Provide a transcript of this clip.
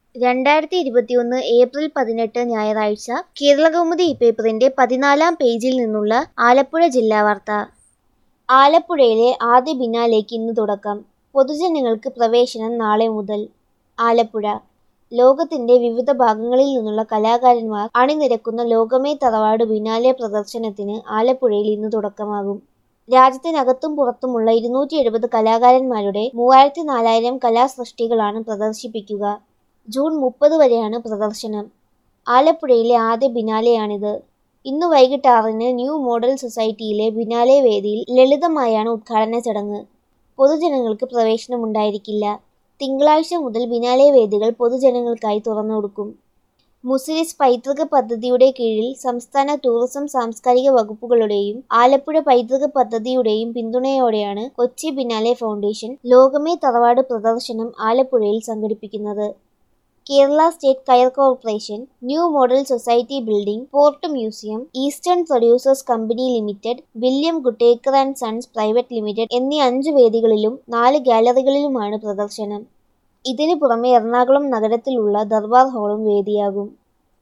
രണ്ടായിരത്തി ഇരുപത്തിയൊന്ന് ഏപ്രിൽ പതിനെട്ട് ഞായറാഴ്ച കേരളകൗമുദി പേപ്പറിന്റെ പതിനാലാം പേജിൽ നിന്നുള്ള ആലപ്പുഴ ജില്ലാ വാർത്ത ആലപ്പുഴയിലെ ആദ്യ ബിനാലേക്ക് ഇന്ന് തുടക്കം പൊതുജനങ്ങൾക്ക് പ്രവേശനം നാളെ മുതൽ ആലപ്പുഴ ലോകത്തിന്റെ വിവിധ ഭാഗങ്ങളിൽ നിന്നുള്ള കലാകാരന്മാർ അണിനിരക്കുന്ന ലോകമേ തറവാട് ബിനാലെ പ്രദർശനത്തിന് ആലപ്പുഴയിൽ ഇന്ന് തുടക്കമാകും രാജ്യത്തിനകത്തും പുറത്തുമുള്ള ഇരുന്നൂറ്റി എഴുപത് കലാകാരന്മാരുടെ മൂവായിരത്തി നാലായിരം കലാസൃഷ്ടികളാണ് പ്രദർശിപ്പിക്കുക ജൂൺ മുപ്പത് വരെയാണ് പ്രദർശനം ആലപ്പുഴയിലെ ആദ്യ ബിനാലെയാണിത് ഇന്ന് വൈകിട്ട് ആറിന് ന്യൂ മോഡൽ സൊസൈറ്റിയിലെ ബിനാലെ വേദിയിൽ ലളിതമായാണ് ഉദ്ഘാടന ചടങ്ങ് പൊതുജനങ്ങൾക്ക് പ്രവേശനമുണ്ടായിരിക്കില്ല തിങ്കളാഴ്ച മുതൽ ബിനാലെ വേദികൾ പൊതുജനങ്ങൾക്കായി തുറന്നുകൊടുക്കും മുസിരിസ് പൈതൃക പദ്ധതിയുടെ കീഴിൽ സംസ്ഥാന ടൂറിസം സാംസ്കാരിക വകുപ്പുകളുടെയും ആലപ്പുഴ പൈതൃക പദ്ധതിയുടെയും പിന്തുണയോടെയാണ് കൊച്ചി ബിനാലെ ഫൗണ്ടേഷൻ ലോകമേ തറവാട് പ്രദർശനം ആലപ്പുഴയിൽ സംഘടിപ്പിക്കുന്നത് Kerala State Coir Corporation New Model Society Building Port Museum Eastern Producers Company Limited William Goodacre and Sons Private Limited എന്നീ അഞ്ച് വേദികളിലും നാല് ഗാലറികളിലുമാണ് പ്രദർശനം ഇതിനു പുറമെ എറണാകുളം നഗരത്തിലുള്ള ദർബാർ ഹാളും വേദിയാകും